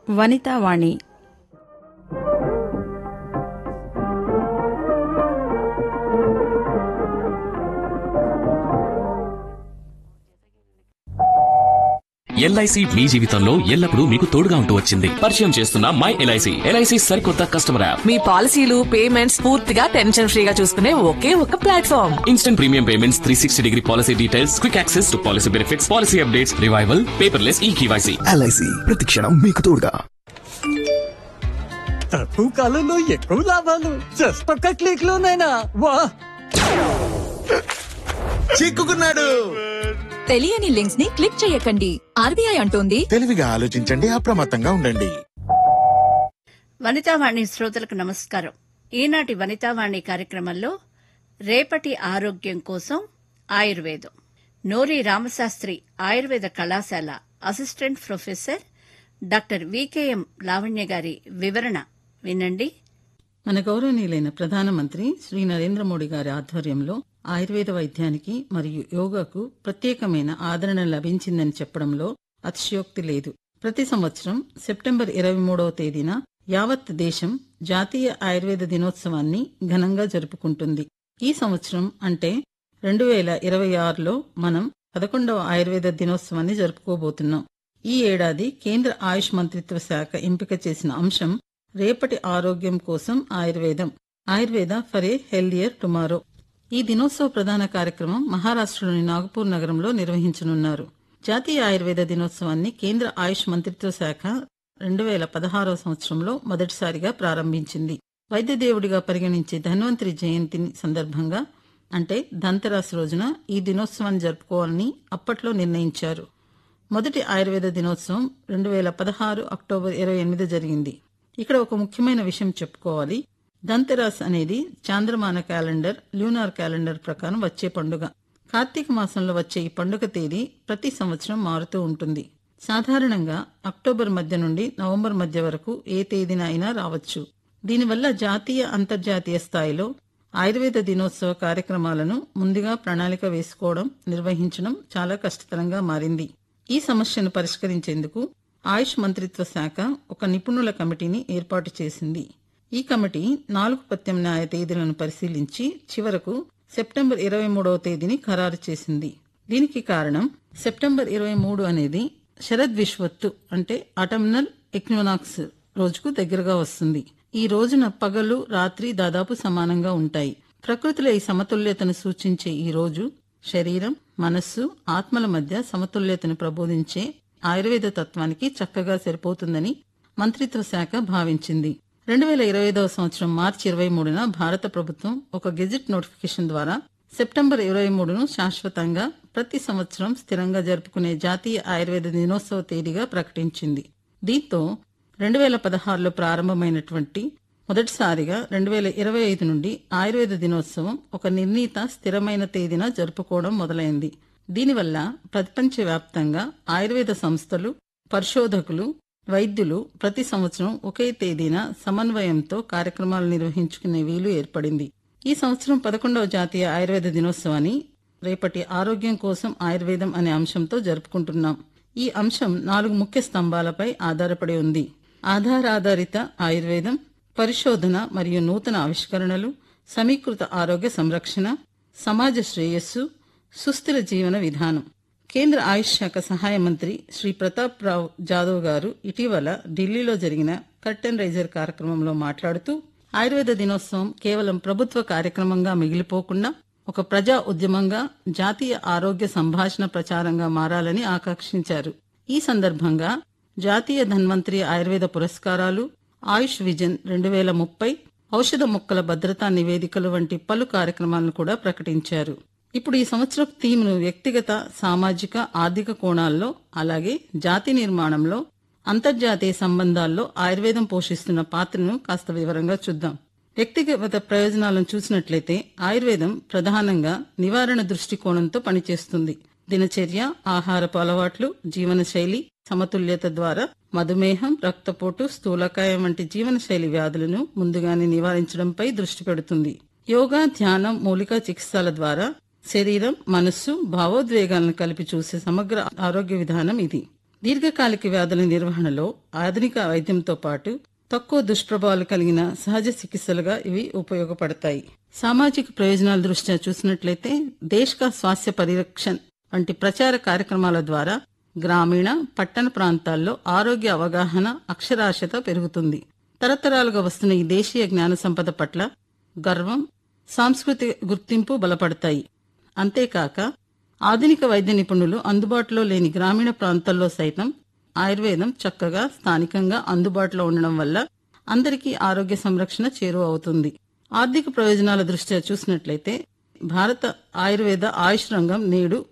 Vanitha Vani LIC మీ జీవితంలో ఎల్లప్పుడూ మీకు తోడుగా ఉంటూ వచ్చింది పరిచయం చేస్తున్న మై ఎల్ఐసి ఎల్ఐసి సరికొత్త కస్టమర్ యాప్ మీ పాలసీలు పేమెంట్స్ పూర్తిగా టెన్షన్ ఫ్రీగా చూసుకునే ఒకే ఒక platform instant premium payments three sixty degree policy details quick access to policy benefits policy updates revival paperless e KYC LIC ప్రతిక్షణం మీకు తోడుగా తక్కువ కాలంలో ఎక్కువ లాభాలు జస్ట్ ఒక్క క్లిక్ లోనైనా వా చిక్కుకున్నాడు తెలియని లింక్స్ ని క్లిక్ చేయకండి ఆర్బీఐ అంటోంది తెలివిగా ఆలోచించండి అప్రమత్తంగా ఉండండి వనితావాణి శ్రోతలకు నమస్కారం ఈనాటి వనితావాణి కార్యక్రమంలో రేపటి ఆరోగ్యం కోసం ఆయుర్వేదం నోరి రామశాస్త్రి ఆయుర్వేద కళాశాల assistant professor doctor VKM Lavanya గారి వివరణ వినండి మన గౌరవనీయులైన ప్రధానమంత్రి శ్రీ నరేంద్ర మోడీ గారి ఆధ్వర్యంలో ఆయుర్వేద వైద్యానికి మరియు యోగాకు ప్రత్యేకమైన ఆదరణ లభించిందని చెప్పడంలో అతిశయోక్తి లేదు ప్రతి సంవత్సరం సెప్టెంబర్ ఇరవై మూడవ తేదీన యావత్ దేశం జాతీయ ఆయుర్వేద దినోత్సవాన్ని ఘనంగా జరుపుకుంటుంది ఈ సంవత్సరం అంటే రెండు వేల ఇరవై ఆరులో మనం పదకొండవ ఆయుర్వేద దినోత్సవాన్ని జరుపుకోబోతున్నాం ఈ ఏడాది కేంద్ర ఆయుష్ మంత్రిత్వ శాఖ ఎంపిక చేసిన అంశం రేపటి ఆరోగ్యం కోసం ఆయుర్వేదం Ayurveda for a healthier tomorrow ఈ దినోత్సవ ప్రధాన కార్యక్రమం మహారాష్ట్రలోని నాగపూర్ నగరంలో నిర్వహించనున్నారు జాతీయ ఆయుర్వేద దినోత్సవాన్ని కేంద్ర ఆయుష్ మంత్రిత్వ శాఖ రెండు వేల పదహారవ సంవత్సరంలో మొదటిసారిగా ప్రారంభించింది వైద్య దేవుడిగా పరిగణించే ధన్వంతరి జయంతిని సందర్భంగా అంటే ధంతరాస్ రోజున ఈ దినోత్సవాన్ని జరుపుకోవాలని అప్పట్లో నిర్ణయించారు మొదటి ఆయుర్వేద దినోత్సవం రెండు వేల పదహారు అక్టోబర్ ఇరవై ఎనిమిది జరిగింది ఇక్కడ ఒక ముఖ్యమైన విషయం చెప్పుకోవాలి ధంతెరాస్ అనేది చాంద్రమాన క్యాలెండర్ ల్యూనార్ క్యాలెండర్ ప్రకారం వచ్చే పండుగ కార్తీక మాసంలో వచ్చే ఈ పండుగ తేదీ ప్రతి సంవత్సరం మారుతూ ఉంటుంది సాధారణంగా అక్టోబర్ మధ్య నుండి నవంబర్ మధ్య వరకు ఏ తేదీన అయినా రావచ్చు దీనివల్ల జాతీయ అంతర్జాతీయ స్థాయిలో ఆయుర్వేద దినోత్సవ కార్యక్రమాలను ముందుగా ప్రణాళిక వేసుకోవడం నిర్వహించడం చాలా కష్టతరంగా మారింది ఈ సమస్యను పరిష్కరించేందుకు ఆయుష్ మంత్రిత్వ శాఖ ఒక నిపుణుల కమిటీని ఏర్పాటు చేసింది ఈ కమిటీ నాలుగు ప్రత్యామ్నాయ తేదీలను పరిశీలించి చివరకు సెప్టెంబర్ ఇరవై మూడవ తేదీని ఖరారు చేసింది దీనికి కారణం సెప్టెంబర్ ఇరవై మూడు అనేది శరద్ విశ్వత్తు అంటే అటమ్నల్ ఎక్వినాక్స్ రోజుకు దగ్గరగా వస్తుంది ఈ రోజున పగలు రాత్రి దాదాపు సమానంగా ఉంటాయి ప్రకృతిలో ఈ సమతుల్యతను సూచించే ఈ రోజు శరీరం మనస్సు ఆత్మల మధ్య సమతుల్యతను ప్రబోధించే ఆయుర్వేద తత్వానికి చక్కగా సరిపోతుందని మంత్రిత్వ శాఖ భావించింది రెండు వేల ఇరవై ఐదవ సంవత్సరం మార్చి ఇరవై మూడున భారత ప్రభుత్వం ఒక గెజిట్ నోటిఫికేషన్ ద్వారా సెప్టెంబర్ ఇరవై మూడును శాశ్వతంగా ప్రతి సంవత్సరం స్థిరంగా జరుపుకునే జాతీయ ఆయుర్వేద దినోత్సవ తేదీగా ప్రకటించింది దీంతో రెండు వేల పదహారులో ప్రారంభమైనటువంటి మొదటిసారిగా రెండు వేల ఇరవై ఐదు నుండి ఆయుర్వేద దినోత్సవం ఒక నిర్ణీత స్థిరమైన తేదీన జరుపుకోవడం మొదలైంది దీనివల్ల ప్రపంచవ్యాప్తంగా ఆయుర్వేద సంస్థలు పరిశోధకులు వైద్యులు ప్రతి సంవత్సరం ఒకే తేదీన సమన్వయంతో కార్యక్రమాలు నిర్వహించుకునే వీలు ఏర్పడింది ఈ సంవత్సరం పదకొండవ జాతీయ ఆయుర్వేద దినోత్సవాన్ని రేపటి ఆరోగ్యం కోసం ఆయుర్వేదం అనే అంశంతో జరుపుకుంటున్నాం ఈ అంశం నాలుగు ముఖ్య స్తంభాలపై ఆధారపడి ఉంది ఆధారాధారిత ఆయుర్వేదం పరిశోధన మరియు నూతన ఆవిష్కరణలు సమీకృత ఆరోగ్య సంరక్షణ సమాజ శ్రేయస్సు సుస్థిర జీవన విధానం కేంద్ర ఆయుష్ శాఖ సహాయ మంత్రి శ్రీ ప్రతాప్ రావు జాదవ్ గారు ఇటీవల ఢిల్లీలో జరిగిన కర్టెన్ రైజర్ కార్యక్రమంలో మాట్లాడుతూ ఆయుర్వేద దినోత్సవం కేవలం ప్రభుత్వ కార్యక్రమంగా మిగిలిపోకుండా ఒక ప్రజా ఉద్యమంగా జాతీయ ఆరోగ్య సంభాషణ ప్రచారంగా మారాలని ఆకాంక్షించారు ఈ సందర్భంగా జాతీయ ధన్వంతరి ఆయుర్వేద పురస్కారాలు ఆయుష్ విజన్ రెండు వేల ముప్పై ఔషధ మొక్కల భద్రతా నివేదికలు వంటి పలు కార్యక్రమాలను కూడా ప్రకటించారు ఇప్పుడు ఈ సంవత్సరం థీమ్ను వ్యక్తిగత సామాజిక ఆర్థిక కోణాల్లో అలాగే జాతి నిర్మాణంలో అంతర్జాతీయ సంబంధాల్లో ఆయుర్వేదం పోషిస్తున్న పాత్రను కాస్త వివరంగా చూద్దాం వ్యక్తిగత ప్రయోజనాలను చూసినట్లయితే ఆయుర్వేదం ప్రధానంగా నివారణ దృష్టికోణంతో పనిచేస్తుంది దినచర్య ఆహారపు అలవాట్లు జీవనశైలి సమతుల్యత ద్వారా మధుమేహం రక్తపోటు స్థూలకాయం వంటి జీవనశైలి వ్యాధులను ముందుగానే నివారించడంపై దృష్టి పెడుతుంది యోగా ధ్యానం మూలికా చికిత్సల ద్వారా శరీరం మనస్సు భావోద్వేగాలను కలిపి చూసే సమగ్ర ఆరోగ్య విధానం ఇది దీర్ఘకాలిక వ్యాధుల నిర్వహణలో ఆధునిక వైద్యంతో పాటు తక్కువ దుష్ప్రభావాలు కలిగిన సహజ చికిత్సలుగా ఇవి ఉపయోగపడతాయి సామాజిక ప్రయోజనాల దృష్ట్యా చూసినట్లయితే దేశ్ కా స్వాస్థ్య పరిరక్షణ్ వంటి ప్రచార కార్యక్రమాల ద్వారా గ్రామీణ పట్టణ ప్రాంతాల్లో ఆరోగ్య అవగాహన అక్షరాస్యత పెరుగుతుంది తరతరాలుగా వస్తున్న ఈ దేశీయ జ్ఞాన సంపద పట్ల గర్వం సాంస్కృతిక గుర్తింపు బలపడతాయి అంతేకాక ఆధునిక వైద్య నిపుణులు అందుబాటులో లేని గ్రామీణ ప్రాంతాల్లో సైతం ఆయుర్వేదం చక్కగా స్థానికంగా అందుబాటులో ఉండడం వల్ల అందరికీ ఆరోగ్య సంరక్షణ చేరువ అవుతుంది ఆర్థిక ప్రయోజనాల దృష్ట్యా చూసినట్లయితే భారత ఆయుర్వేద ఆయుష్ రంగం నేడు